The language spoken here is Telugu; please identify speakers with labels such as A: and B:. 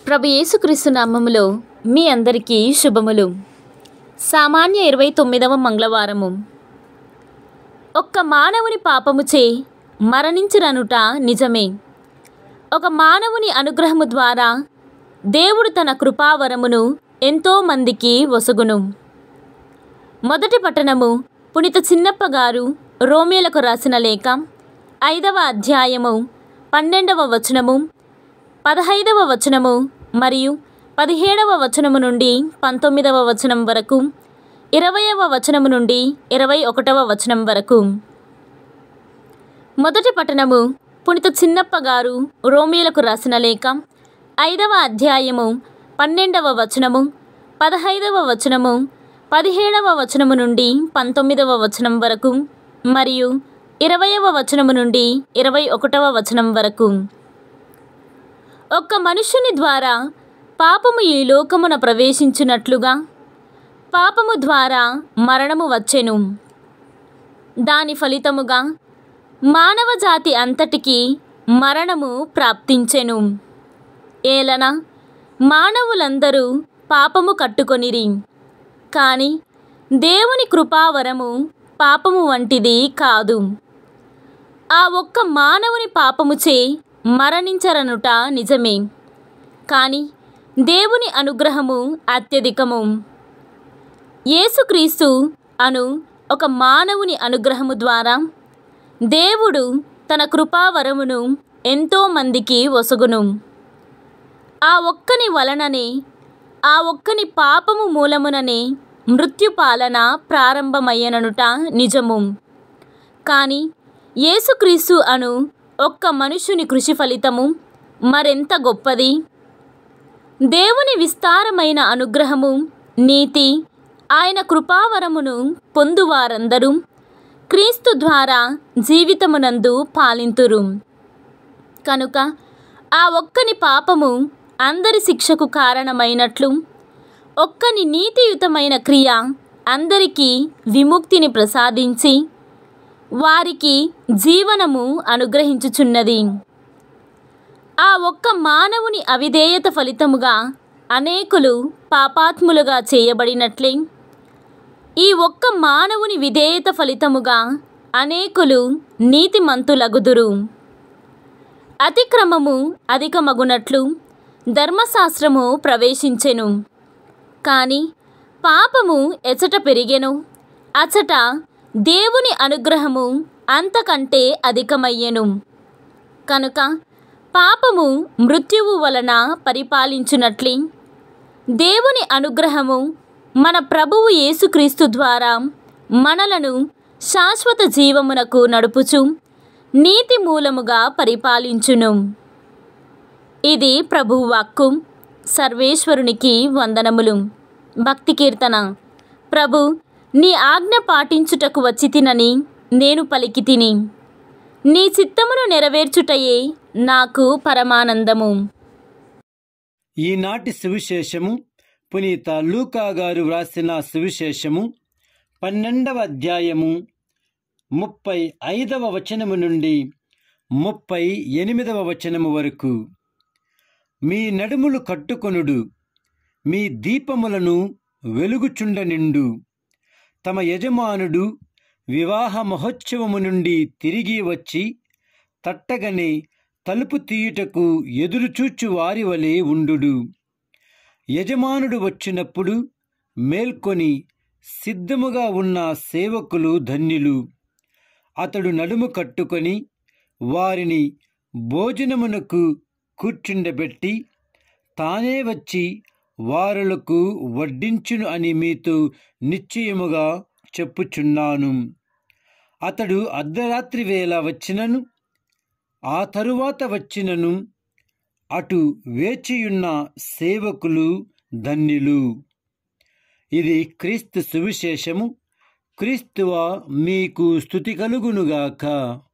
A: ప్రభు యేసుక్రీస్తు నామములో మీ అందరికీ శుభములు సామాన్య ఇరవై తొమ్మిదవ మంగళవారము ఒక్క మానవుని పాపముచే మరణించిరనుట నిజమే ఒక మానవుని అనుగ్రహము ద్వారా దేవుడు తన కృపావరమును ఎంతో మందికి వసగును మొదటి పట్టణము పునిత చిన్నప్ప గారు రోమేలకు రాసిన లేఖ ఐదవ అధ్యాయము పన్నెండవ వచనము పదహైదవ వచనము మరియు పదిహేడవ వచనము నుండి పంతొమ్మిదవ వచనం వరకు ఇరవయవ వచనము నుండి ఇరవై ఒకటవ వచనం వరకు మొదటి పట్టణము పునిత చిన్నప్ప గారు రోమిలకు రాసిన లేఖ ఐదవ అధ్యాయము పన్నెండవ వచనము పదహైదవ వచనము పదిహేడవ వచనము నుండి పంతొమ్మిదవ వచనం వరకు మరియు ఇరవయవ వచనము నుండి ఇరవై ఒకటవ వచనం వరకు ఒక్క మనుష్యుని ద్వారా పాపము ఈ లోకమున ప్రవేశించినట్లుగా పాపము ద్వారా మరణము వచ్చెను దాని ఫలితముగా మానవ జాతి అంతటికి మరణము ప్రాప్తించెను ఏలన మానవులందరూ పాపము కట్టుకొనిరి కానీ దేవుని కృపావరము పాపము వంటిది కాదు ఆ ఒక్క మానవుని పాపముచే మరణించరనుట నిజమే కానీ దేవుని అనుగ్రహము అత్యధికము యేసుక్రీస్తు అను ఒక మానవుని అనుగ్రహము ద్వారా దేవుడు తన కృపావరమును ఎంతో మందికి ఒసగును ఆ ఒక్కని వలననే ఆ ఒక్కని పాపము మూలముననే మృత్యుపాలన ప్రారంభమయ్యననుట నిజము కానీ యేసుక్రీస్తు అను ఒక్క మనుషుని కృషి ఫలితము మరెంత గొప్పది దేవుని విస్తారమైన అనుగ్రహము నీతి ఆయన కృపావరమును పొందువారందరూ క్రీస్తు ద్వారా జీవితమునందు పాలింతురు కనుక ఆ ఒక్కని పాపము అందరి శిక్షకు కారణమైనట్లు ఒక్కని నీతియుతమైన క్రియ అందరికీ విముక్తిని ప్రసాదించి వారికి జీవనము అనుగ్రహించుచున్నది ఆ ఒక్క మానవుని అవిధేయత ఫలితముగా అనేకులు పాపాత్ములుగా చేయబడినట్లే ఈ ఒక్క మానవుని విధేయత ఫలితముగా అనేకులు నీతిమంతులగుదురు అతిక్రమము అధికమగునట్లు ధర్మశాస్త్రము ప్రవేశించెను కానీ పాపము ఎచట పెరిగెను అచట దేవుని అనుగ్రహము అంతకంటే అధికమయ్యెను కనుక పాపము మృత్యువు వలన పరిపాలించునట్లే దేవుని అనుగ్రహము మన ప్రభువు యేసుక్రీస్తు ద్వారా మనలను శాశ్వత జీవమునకు నడుపుచు నీతి మూలముగా పరిపాలించును ఇది ప్రభువు వాక్కు సర్వేశ్వరునికి వందనములు భక్తి కీర్తన ప్రభు నీ ఆజ్ఞ పాటించుటకు వచ్చి తినని నేను పలికి తిని నీ చిత్తమును నెరవేర్చుటయే నాకు పరమానందము
B: ఈనాటి సువిశేషము పునీత లూకా గారు వ్రాసిన సువిశేషము పన్నెండవ అధ్యాయము ముప్పై ఐదవ వచనము నుండి ముప్పై ఎనిమిదవ వచనము వరకు మీ నడుములు కట్టుకొనుడు మీ దీపములను వెలుగుచుండనిండు తమ యజమానుడు వివాహ మహోత్సవము నుండి తిరిగి వచ్చి తట్టగనే తలుపు తీయుటకు ఎదురుచూచు వారి వలె ఉండుడు యజమానుడు వచ్చినప్పుడు మేల్కొని సిద్ధముగా ఉన్న సేవకులు ధన్యులు అతడు నడుము కట్టుకొని వారిని భోజనమునకు కూర్చుండబెట్టి తానే వచ్చి వారులకు వడ్డించును అని మీతో నిశ్చయముగా చెప్పుచున్నాను అతడు అర్ధరాత్రి వేళ వచ్చినను ఆ తరువాత వచ్చినను అటు వేచియున్న సేవకులు ధన్యులు ఇది క్రీస్తు సువిశేషము క్రీస్తువ మీకు స్థుతి కలుగునుగాక